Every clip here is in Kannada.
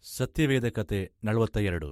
ಸತ್ಯವೇದ ಕತೆ ನಲವತ್ತ ಎರಡು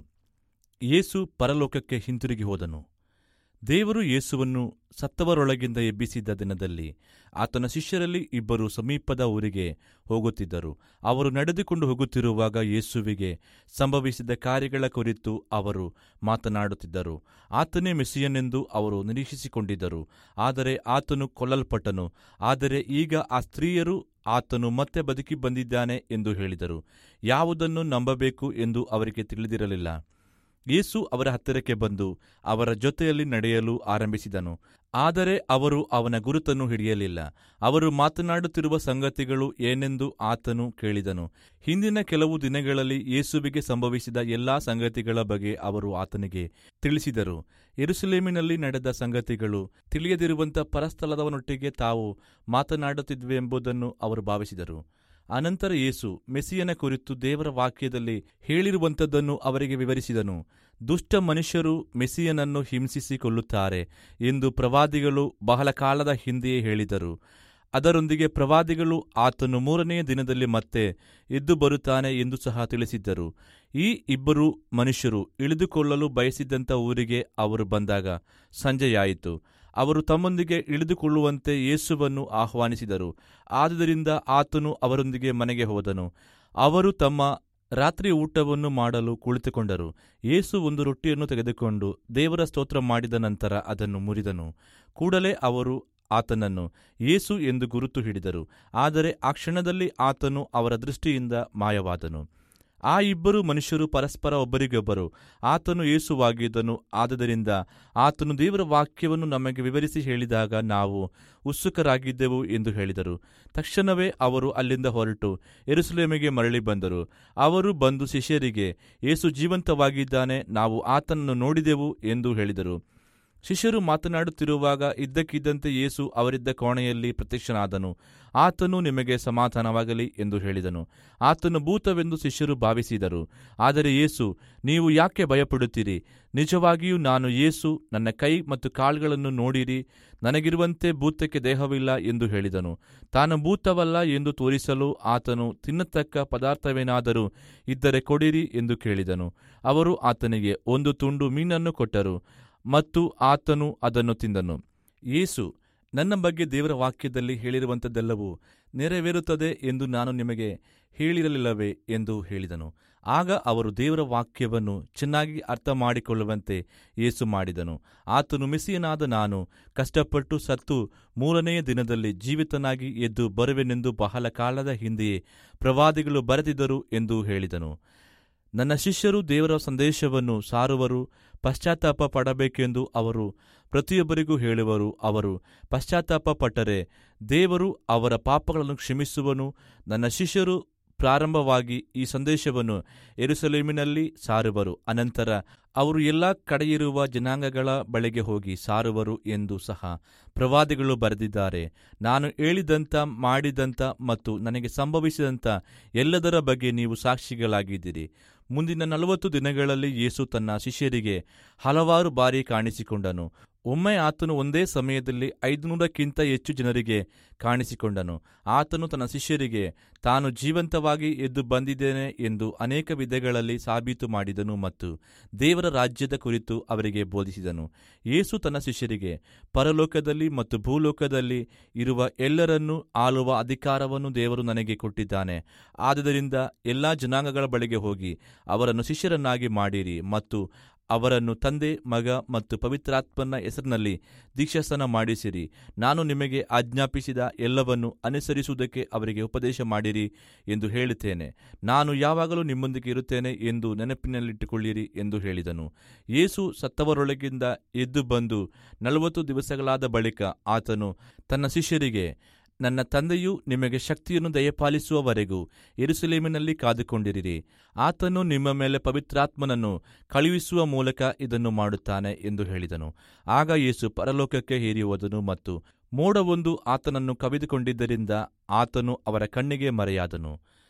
ಯೇಸು ಪರಲೋಕಕ್ಕೆ ಹಿಂತಿರುಗಿ ಹೋದನು ದೇವರು ಯೇಸುವನ್ನು ಸತ್ತವರೊಳಗಿಂದ ಎಬ್ಬಿಸಿದ್ದ ದಿನದಲ್ಲಿ ಆತನ ಶಿಷ್ಯರಲ್ಲಿ ಇಬ್ಬರು ಸಮೀಪದ ಊರಿಗೆ ಹೋಗುತ್ತಿದ್ದರು ಅವರು ನಡೆದುಕೊಂಡು ಹೋಗುತ್ತಿರುವಾಗ ಯೇಸುವಿಗೆ ಸಂಭವಿಸಿದ ಕಾರ್ಯಗಳ ಕುರಿತು ಅವರು ಮಾತನಾಡುತ್ತಿದ್ದರು ಆತನೇ ಮೆಸ್ಸಿಯನೆಂದು ಅವರು ನಿರೀಕ್ಷಿಸಿಕೊಂಡಿದ್ದರು ಆದರೆ ಆತನು ಕೊಲ್ಲಲ್ಪಟ್ಟನು ಆದರೆ ಈಗ ಆ ಸ್ತ್ರೀಯರು ಆತನು ಮತ್ತೆ ಬದುಕಿ ಬಂದಿದ್ದಾನೆ ಎಂದು ಹೇಳಿದರು ಯಾವುದನ್ನು ನಂಬಬೇಕು ಎಂದು ಅವರಿಗೆ ತಿಳಿದಿರಲಿಲ್ಲ ಯೇಸು ಅವರ ಹತ್ತಿರಕ್ಕೆ ಬಂದು ಅವರ ಜೊತೆಯಲ್ಲಿ ನಡೆಯಲು ಆರಂಭಿಸಿದನು ಆದರೆ ಅವರು ಅವನ ಗುರುತನ್ನು ಹಿಡಿಯಲಿಲ್ಲ ಅವರು ಮಾತನಾಡುತ್ತಿರುವ ಸಂಗತಿಗಳು ಏನೆಂದು ಆತನು ಕೇಳಿದನು ಹಿಂದಿನ ಕೆಲವು ದಿನಗಳಲ್ಲಿ ಯೇಸುವಿಗೆ ಸಂಭವಿಸಿದ ಎಲ್ಲಾ ಸಂಗತಿಗಳ ಬಗ್ಗೆ ಅವರು ಆತನಿಗೆ ತಿಳಿಸಿದರು ಯೆರೂಸಲೇಮಿನಲ್ಲಿ ನಡೆದ ಸಂಗತಿಗಳು ತಿಳಿಯದಿರುವಂಥ ಪರಸ್ಥಳದವನೊಟ್ಟಿಗೆ ತಾವು ಮಾತನಾಡುತ್ತಿದ್ವೆಂಬುದನ್ನು ಅವರು ಭಾವಿಸಿದರು ಅನಂತರ ಯೇಸು ಮೆಸ್ಸಿಯನ ಕುರಿತು ದೇವರ ವಾಕ್ಯದಲ್ಲಿ ಹೇಳಿರುವಂಥದ್ದನ್ನು ಅವರಿಗೆ ವಿವರಿಸಿದನು ದುಷ್ಟ ಮನುಷ್ಯರು ಮೆಸ್ಸಿಯನನ್ನು ಹಿಂಸಿಸಿ ಕೊಲ್ಲುತ್ತಾರೆ ಎಂದು ಪ್ರವಾದಿಗಳು ಬಹಳ ಕಾಲದ ಹಿಂದೆಯೇ ಹೇಳಿದರು ಅದರೊಂದಿಗೆ ಪ್ರವಾದಿಗಳು ಆತನು ಮೂರನೆಯ ದಿನದಲ್ಲಿ ಮತ್ತೆ ಎದ್ದು ಬರುತ್ತಾನೆ ಎಂದು ಸಹ ತಿಳಿಸಿದ್ದರು ಈ ಇಬ್ಬರು ಮನುಷ್ಯರು ಇಳಿದುಕೊಳ್ಳಲು ಬಯಸಿದ್ದಂಥ ಊರಿಗೆ ಅವರು ಬಂದಾಗ ಸಂಜೆಯಾಯಿತು ಅವರು ತಮ್ಮೊಂದಿಗೆ ಇಳಿದುಕೊಳ್ಳುವಂತೆ ಯೇಸುವನ್ನು ಆಹ್ವಾನಿಸಿದರು ಆದುದರಿಂದ ಆತನು ಅವರೊಂದಿಗೆ ಮನೆಗೆ ಹೋದನು ಅವರು ತಮ್ಮ ರಾತ್ರಿ ಊಟವನ್ನು ಮಾಡಲು ಕುಳಿತುಕೊಂಡರು ಯೇಸು ಒಂದು ರೊಟ್ಟಿಯನ್ನು ತೆಗೆದುಕೊಂಡು ದೇವರ ಸ್ತೋತ್ರ ಮಾಡಿದ ನಂತರ ಅದನ್ನು ಮುರಿದನು ಕೂಡಲೇ ಅವರು ಆತನನ್ನು ಯೇಸು ಎಂದು ಗುರುತು ಹಿಡಿದರು ಆದರೆ ಆ ಕ್ಷಣದಲ್ಲಿ ಆತನು ಅವರ ದೃಷ್ಟಿಯಿಂದ ಮಾಯವಾದನು ಆ ಇಬ್ಬರು ಮನುಷ್ಯರು ಪರಸ್ಪರ ಒಬ್ಬರಿಗೊಬ್ಬರು ಆತನು ಯೇಸುವಾಗಿದ್ದನು ಆದುದರಿಂದ ಆತನು ದೇವರ ವಾಕ್ಯವನ್ನು ನಮಗೆ ವಿವರಿಸಿ ಹೇಳಿದಾಗ ನಾವು ಉತ್ಸುಕರಾಗಿದ್ದೆವು ಎಂದು ಹೇಳಿದರು ತಕ್ಷಣವೇ ಅವರು ಅಲ್ಲಿಂದ ಹೊರಟು ಎರುಸಲೇಮಿಗೆ ಮರಳಿ ಬಂದರು ಅವರು ಬಂದು ಶಿಷ್ಯರಿಗೆ ಯೇಸು ಜೀವಂತವಾಗಿದ್ದಾನೆ ನಾವು ಆತನನ್ನು ನೋಡಿದೆವು ಎಂದು ಹೇಳಿದರು ಶಿಷ್ಯರು ಮಾತನಾಡುತ್ತಿರುವಾಗ ಇದ್ದಕ್ಕಿದ್ದಂತೆ ಯೇಸು ಅವರಿದ್ದ ಕೋಣೆಯಲ್ಲಿ ಪ್ರತ್ಯಕ್ಷನಾದನು ಆತನು ನಿಮಗೆ ಸಮಾಧಾನವಾಗಲಿ ಎಂದು ಹೇಳಿದನು ಆತನು ಭೂತವೆಂದು ಶಿಷ್ಯರು ಭಾವಿಸಿದರು ಆದರೆ ಯೇಸು ನೀವು ಯಾಕೆ ಭಯಪಡುತ್ತೀರಿ ನಿಜವಾಗಿಯೂ ನಾನು ಯೇಸು ನನ್ನ ಕೈ ಮತ್ತು ಕಾಲ್ಗಳನ್ನು ನೋಡಿರಿ ನನಗಿರುವಂತೆ ಭೂತಕ್ಕೆ ದೇಹವಿಲ್ಲ ಎಂದು ಹೇಳಿದನು ತಾನು ಭೂತವಲ್ಲ ಎಂದು ತೋರಿಸಲು ಆತನು ತಿನ್ನತಕ್ಕ ಪದಾರ್ಥವೇನಾದರೂ ಇದ್ದರೆ ಕೊಡಿರಿ ಎಂದು ಕೇಳಿದನು ಅವರು ಆತನಿಗೆ ಒಂದು ತುಂಡು ಮೀನನ್ನು ಕೊಟ್ಟರು ಮತ್ತು ಆತನು ಅದನ್ನು ತಿಂದನು ಯೇಸು ನನ್ನ ಬಗ್ಗೆ ದೇವರ ವಾಕ್ಯದಲ್ಲಿ ಹೇಳಿರುವಂಥದ್ದೆಲ್ಲವೂ ನೆರವೇರುತ್ತದೆ ಎಂದು ನಾನು ನಿಮಗೆ ಹೇಳಿರಲಿಲ್ಲವೇ ಎಂದು ಹೇಳಿದನು ಆಗ ಅವರು ದೇವರ ವಾಕ್ಯವನ್ನು ಚೆನ್ನಾಗಿ ಅರ್ಥ ಮಾಡಿಕೊಳ್ಳುವಂತೆ ಯೇಸು ಮಾಡಿದನು ಆತನು ಮೆಸಿಯನಾದ ನಾನು ಕಷ್ಟಪಟ್ಟು ಸತ್ತು ಮೂರನೆಯ ದಿನದಲ್ಲಿ ಜೀವಿತನಾಗಿ ಎದ್ದು ಬರುವೆನೆಂದು ಬಹಳ ಕಾಲದ ಹಿಂದೆಯೇ ಪ್ರವಾದಿಗಳು ಬರೆದಿದ್ದರು ಎಂದು ಹೇಳಿದನು ನನ್ನ ಶಿಷ್ಯರು ದೇವರ ಸಂದೇಶವನ್ನು ಸಾರುವರು ಪಶ್ಚಾತ್ತಾಪ ಪಡಬೇಕೆಂದು ಅವರು ಪ್ರತಿಯೊಬ್ಬರಿಗೂ ಹೇಳುವರು ಅವರು ಪಶ್ಚಾತ್ತಾಪ ಪಟ್ಟರೆ ದೇವರು ಅವರ ಪಾಪಗಳನ್ನು ಕ್ಷಮಿಸುವನು ನನ್ನ ಶಿಷ್ಯರು ಪ್ರಾರಂಭವಾಗಿ ಈ ಸಂದೇಶವನ್ನು ಎರುಸಲೇಮಿನಲ್ಲಿ ಸಾರುವರು ಅನಂತರ ಅವರು ಎಲ್ಲ ಕಡೆಯಿರುವ ಜನಾಂಗಗಳ ಬಳಿಗೆ ಹೋಗಿ ಸಾರುವರು ಎಂದು ಸಹ ಪ್ರವಾದಿಗಳು ಬರೆದಿದ್ದಾರೆ ನಾನು ಹೇಳಿದಂಥ ಮಾಡಿದಂಥ ಮತ್ತು ನನಗೆ ಸಂಭವಿಸಿದಂಥ ಎಲ್ಲದರ ಬಗ್ಗೆ ನೀವು ಸಾಕ್ಷಿಗಳಾಗಿದ್ದೀರಿ ಮುಂದಿನ ನಲವತ್ತು ದಿನಗಳಲ್ಲಿ ಯೇಸು ತನ್ನ ಶಿಷ್ಯರಿಗೆ ಹಲವಾರು ಬಾರಿ ಕಾಣಿಸಿಕೊಂಡನು ಒಮ್ಮೆ ಆತನು ಒಂದೇ ಸಮಯದಲ್ಲಿ ಐದುನೂರಕ್ಕಿಂತ ಹೆಚ್ಚು ಜನರಿಗೆ ಕಾಣಿಸಿಕೊಂಡನು ಆತನು ತನ್ನ ಶಿಷ್ಯರಿಗೆ ತಾನು ಜೀವಂತವಾಗಿ ಎದ್ದು ಬಂದಿದ್ದೇನೆ ಎಂದು ಅನೇಕ ವಿಧಗಳಲ್ಲಿ ಸಾಬೀತು ಮಾಡಿದನು ಮತ್ತು ದೇವರ ರಾಜ್ಯದ ಕುರಿತು ಅವರಿಗೆ ಬೋಧಿಸಿದನು ಯೇಸು ತನ್ನ ಶಿಷ್ಯರಿಗೆ ಪರಲೋಕದಲ್ಲಿ ಮತ್ತು ಭೂಲೋಕದಲ್ಲಿ ಇರುವ ಎಲ್ಲರನ್ನೂ ಆಳುವ ಅಧಿಕಾರವನ್ನು ದೇವರು ನನಗೆ ಕೊಟ್ಟಿದ್ದಾನೆ ಆದುದರಿಂದ ಎಲ್ಲಾ ಜನಾಂಗಗಳ ಬಳಿಗೆ ಹೋಗಿ ಅವರನ್ನು ಶಿಷ್ಯರನ್ನಾಗಿ ಮಾಡಿರಿ ಮತ್ತು ಅವರನ್ನು ತಂದೆ ಮಗ ಮತ್ತು ಪವಿತ್ರಾತ್ಮನ ಹೆಸರಿನಲ್ಲಿ ದೀಕ್ಷಾಸ್ನಾನ ಮಾಡಿಸಿರಿ ನಾನು ನಿಮಗೆ ಆಜ್ಞಾಪಿಸಿದ ಎಲ್ಲವನ್ನು ಅನುಸರಿಸುವುದಕ್ಕೆ ಅವರಿಗೆ ಉಪದೇಶ ಮಾಡಿರಿ ಎಂದು ಹೇಳುತ್ತೇನೆ ನಾನು ಯಾವಾಗಲೂ ನಿಮ್ಮೊಂದಿಗೆ ಇರುತ್ತೇನೆ ಎಂದು ನೆನಪಿನಲ್ಲಿಟ್ಟುಕೊಳ್ಳಿರಿ ಎಂದು ಹೇಳಿದನು ಯೇಸು ಸತ್ತವರೊಳಗಿಂದ ಎದ್ದು ಬಂದು ನಲವತ್ತು ದಿವಸಗಳಾದ ಬಳಿಕ ಆತನು ತನ್ನ ಶಿಷ್ಯರಿಗೆ ನನ್ನ ತಂದೆಯು ನಿಮಗೆ ಶಕ್ತಿಯನ್ನು ದಯಪಾಲಿಸುವವರೆಗೂ ಎರುಸಲೇಮಿನಲ್ಲಿ ಕಾದುಕೊಂಡಿರಿರಿ ಆತನು ನಿಮ್ಮ ಮೇಲೆ ಪವಿತ್ರಾತ್ಮನನ್ನು ಕಳುಹಿಸುವ ಮೂಲಕ ಇದನ್ನು ಮಾಡುತ್ತಾನೆ ಎಂದು ಹೇಳಿದನು ಆಗ ಯೇಸು ಪರಲೋಕಕ್ಕೆ ಏರಿ ಹೋದನು ಮತ್ತು ಮೋಡವೊಂದು ಆತನನ್ನು ಕವಿದುಕೊಂಡಿದ್ದರಿಂದ ಆತನು ಅವರ ಕಣ್ಣಿಗೆ ಮರೆಯಾದನು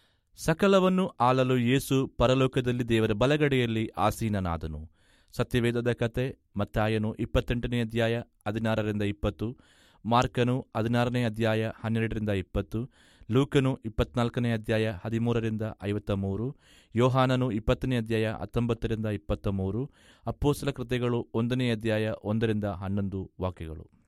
ಸಕಲವನ್ನು ಆಳಲು ಯೇಸು ಪರಲೋಕದಲ್ಲಿ ದೇವರ ಬಲಗಡೆಯಲ್ಲಿ ಆಸೀನನಾದನು ಸತ್ಯವೇದದ ಕತೆ ಮತ್ತಾಯನು ಇಪ್ಪತ್ತೆಂಟನೇ ಅಧ್ಯಾಯ ಹದಿನಾರರಿಂದ ಇಪ್ಪತ್ತು ಮಾರ್ಕನು ಹದಿನಾರನೇ ಅಧ್ಯಾಯ ಹನ್ನೆರಡರಿಂದ ಇಪ್ಪತ್ತು ಲೂಕನು ಇಪ್ಪತ್ನಾಲ್ಕನೇ ಅಧ್ಯಾಯ ಹದಿಮೂರರಿಂದ ಐವತ್ತ ಮೂರು ಯೋಹಾನನು ಇಪ್ಪತ್ತನೇ ಅಧ್ಯಾಯ ಹತ್ತೊಂಬತ್ತರಿಂದ ಇಪ್ಪತ್ತ ಮೂರು ಅಪ್ಪೋಸಲ ಕೃತ್ಯಗಳು ಒಂದನೇ ಅಧ್ಯಾಯ ಒಂದರಿಂದ ಹನ್ನೊಂದು ವಾಕ್ಯಗಳು